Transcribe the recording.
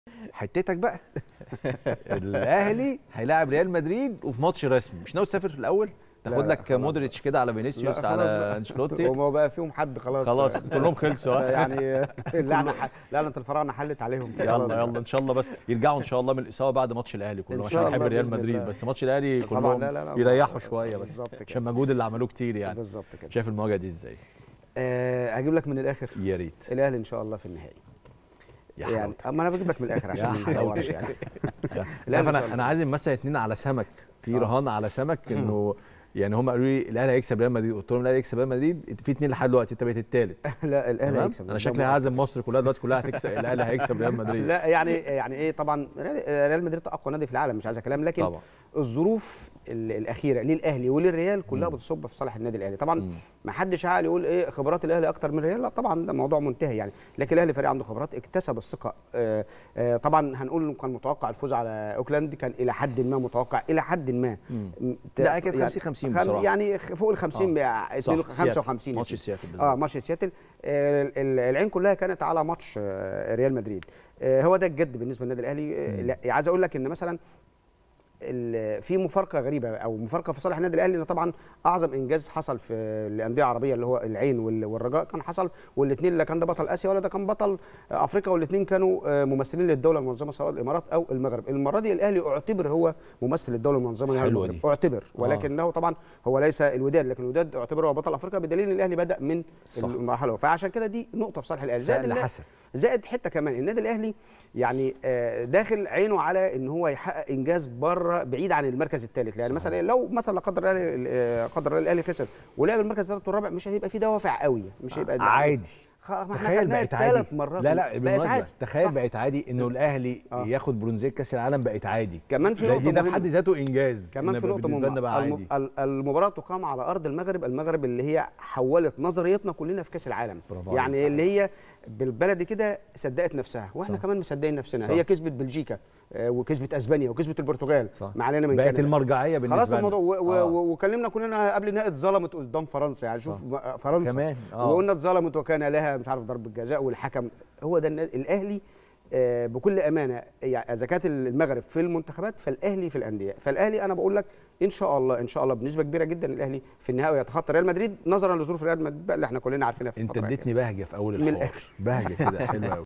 حتتك بقى الاهلي هيلاعب ريال مدريد وفي ماتش رسمي مش ناوي تسافر في الاول تاخد لا، لك خلاص مودريتش كده على فينيسيوس لا، على خلاص بقى. انشيلوتي هما بقى فيهم حد خلاص خلاص كلهم خلصوا ها؟ يعني اللعنه ح- لعنه الفراعنه حلت عليهم خلاص يلا بقى. يلا ان شاء الله بس يرجعوا ان شاء الله من الاصابه بعد ماتش الاهلي كلهم إن عشان شاء بحب الله ريال بإذن مدريد الله. بس ماتش الاهلي طبعا كلهم لا لا لا يريحوا شويه بس بالظبط كده عشان المجهود اللي عملوه كتير يعني بالظبط كده شايف المواجهه دي ازاي آه، اجيب لك من الاخر يا ريت الاهلي ان شاء الله في النهائي يا يعني حلاوتك. اما انا بجيب لك من الاخر عشان يا ما نحورش حلاوتك. يعني لا لا، إن شاء انا الله. انا عازم مثلا اتنين على سمك في آه. رهان على سمك انه يعني هم قالوا لي الاهلي هيكسب ريال مدريد قلت لهم الاهلي هيكسب ريال مدريد انت في اتنين لحد دلوقتي انت بقيت الثالث لا الاهلي هيكسب انا شكلي هعزم مصر كلها دلوقتي كلها هتكسب الاهلي هيكسب ريال مدريد لا يعني يعني ايه طبعا ريال ريال مدريد اقوى نادي في العالم مش عايز كلام لكن طبعا الظروف ال- الاخيره للاهلي وللريال كلها مم. بتصب في صالح النادي الاهلي طبعا مم. ما حدش عاقل يقول ايه خبرات الاهلي اكتر من الريال لا طبعا ده موضوع منتهي يعني لكن الاهلي فريق عنده خبرات اكتسب الثقه آه آه طبعا هنقول إنه كان متوقع الفوز على اوكلاند كان الى حد ما متوقع الى حد ما مم. م- لا، كانت يعني 50 50 خم- بصراحة. يعني خ- فوق ال 50 آه. بقى صح، 52 سياتل. 55 يا ماتش سيدي. سياتل اه بالظبط. ماتش سياتل آه، ال- ال- العين كلها كانت على ماتش آه، ريال مدريد آه، هو ده الجد بالنسبه للنادي الاهلي آه، مم. لا، عايز اقول لك ان مثلا ال- في مفارقه غريبه او مفارقه في صالح النادي الاهلي ان طبعا اعظم انجاز حصل في الانديه العربيه اللي هو العين وال- والرجاء كان حصل والاثنين اللي كان ده بطل اسيا ولا ده كان بطل افريقيا والاثنين كانوا آه، ممثلين للدوله المنظمه سواء الامارات او المغرب المره دي الاهلي اعتبر هو ممثل الدوله المنظمه يعني حلوة المغرب. دي. اعتبر ولكنه طبعا هو ليس الوداد لكن الوداد اعتبر هو بطل افريقيا بدليل ان الاهلي بدا من صح. المرحله فعشان كده دي نقطه في صالح الاهلي زائد اللي إن- حسن زائد حته كمان النادي الاهلي يعني آه، داخل عينه على ان هو يحقق انجاز بره بعيد عن المركز الثالث يعني صحيح. مثلا لو مثلا لا قدر الله آه، قدر الله الاهلي خسر ولعب المركز الثالث والرابع مش هيبقى في دوافع قوي مش هيبقى عادي خ- ما احنا تخيل خدناها بقت عادي ثلاث مرات لا لا بقت بالمناسبه عادي تخيل صح. بقت عادي انه الاهلي آه. ياخد برونزيه كاس العالم بقت عادي كمان في ده نقطه دي ده في مهمة. حد ذاته انجاز كمان إن في نقطه بالنسبه لنا مهمه بقى الم- عادي ال- المباراه تقام على ارض المغرب المغرب اللي هي حولت نظريتنا كلنا في كاس العالم برافو يعني عليك. اللي هي بالبلدي كده صدقت نفسها واحنا صح. كمان مصدقين نفسنا صح. هي كسبت بلجيكا آه، وكسبت اسبانيا وكسبت البرتغال صح. ما علينا من بقت كندا. المرجعيه بالنسبه خلاص لنا الموضوع و- و- آه. و- وكلمنا كلنا قبل النهائي اتظلمت قدام فرنسا يعني شوف م- فرنسا كمان اه وقلنا اتظلمت وكان لها مش عارف ضربه جزاء والحكم هو ده النا- الاهلي آه، بكل امانه يعني اذا كانت المغرب في المنتخبات فالاهلي في الانديه فالاهلي انا بقول لك ان شاء الله ان شاء الله بنسبه كبيره جدا الاهلي في النهائي يتخطى ريال مدريد نظرا لظروف ريال مدريد بقى اللي احنا كلنا عارفينها في انت الفترة اديتني بهجه في اول من الحوار الآخر. بهجه كده حلوه قوي